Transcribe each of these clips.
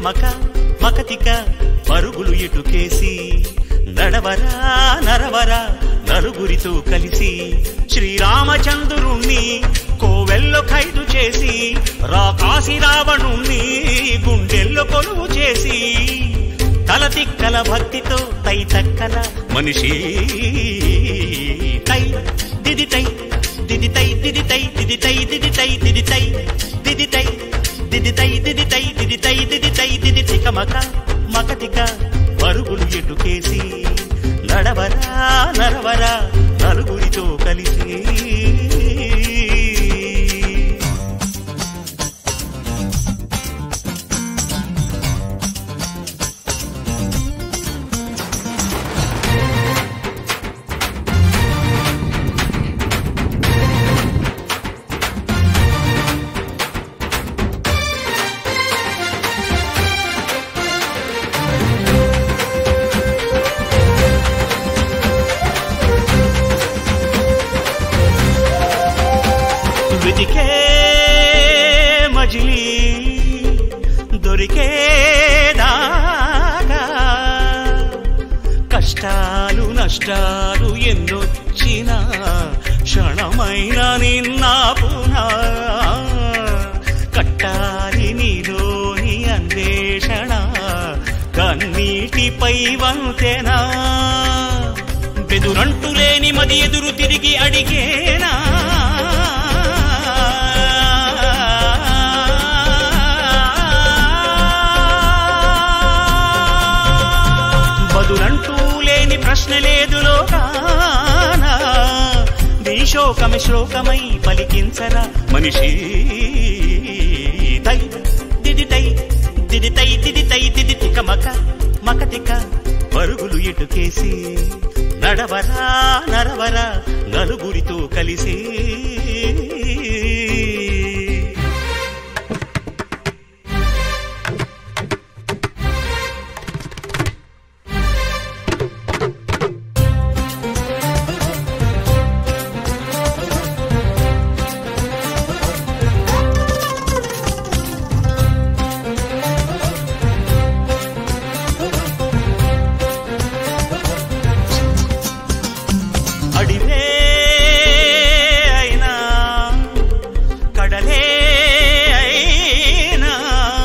తికమక మకతిక పరుగులు ఎటుకేసి నడవరా నరవరా నలుగురితో కలిసి శ్రీరామచంద్రుణ్ణి కోవెల్లో ఖైదు చేసి రాకాసి రావణుణ్ణి గుండెల్లో కొలువు చేసి తల తిక్కల భక్తితో తై తక్కల మనిషి తై దిది తై దిది తై దిది తై దిది తై దిది తై దిది తై దిది తై దిది తై దిది తై దిది తై దిది తై దిది తికమక మకతిక పరుగులు ఎటుకేసి నడవరా నరవరా నలుగురితో కలిసి వెతికే మజిలీ దొరికే దాకా కష్టాలు నష్టాలు ఎన్నొచ్చినా క్షణమైన నిన్నాపునా కట్టాలి నీలోని అన్వేషణ కన్నీటిపై వంతెనా బెదురంటూ లేని మది ఎదురు తిరిగి అడిగేనా బదులంటూ లేని ప్రశ్న లేదు లోకానా నీ శోకమి శ్లోకమై పలికించరా మనిషి తై దిది తై దిది తై దిది తై దిది తిక మక మక తిక పరుగులు ఎటుకేసి నడవరా నరవరా నలుగురితో కలిసి అడివే అయినా కడలే అయినా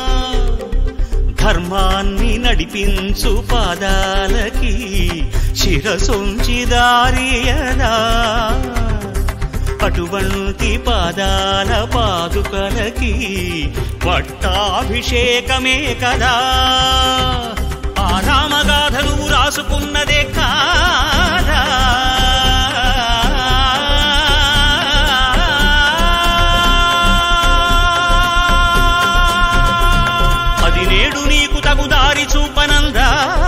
ధర్మాన్ని నడిపించు పాదాలకి శిరసొంచి దారియదా అటువంటి పాదాల పాదుకలకి పట్టాభిషేకమే కదా ఆ రామగాథలు రాసుకున్నదే కాదా అది నేడు నీకు తగు దారి చూపనందా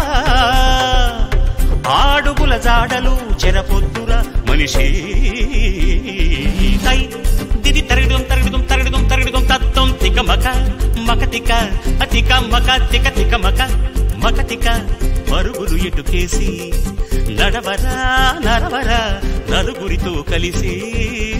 ఆడుగుల జాడలు చెరపొద్దుర మనిషి తై దిది తరగడం తరగడం తరగడం తరగడం తత్వం తిక మక మక తిక అతిక మక తిక తిక మక మక తిక పరుగులు ఎటుకేసి నడవరా నరవరా నలుగురితో కలిసి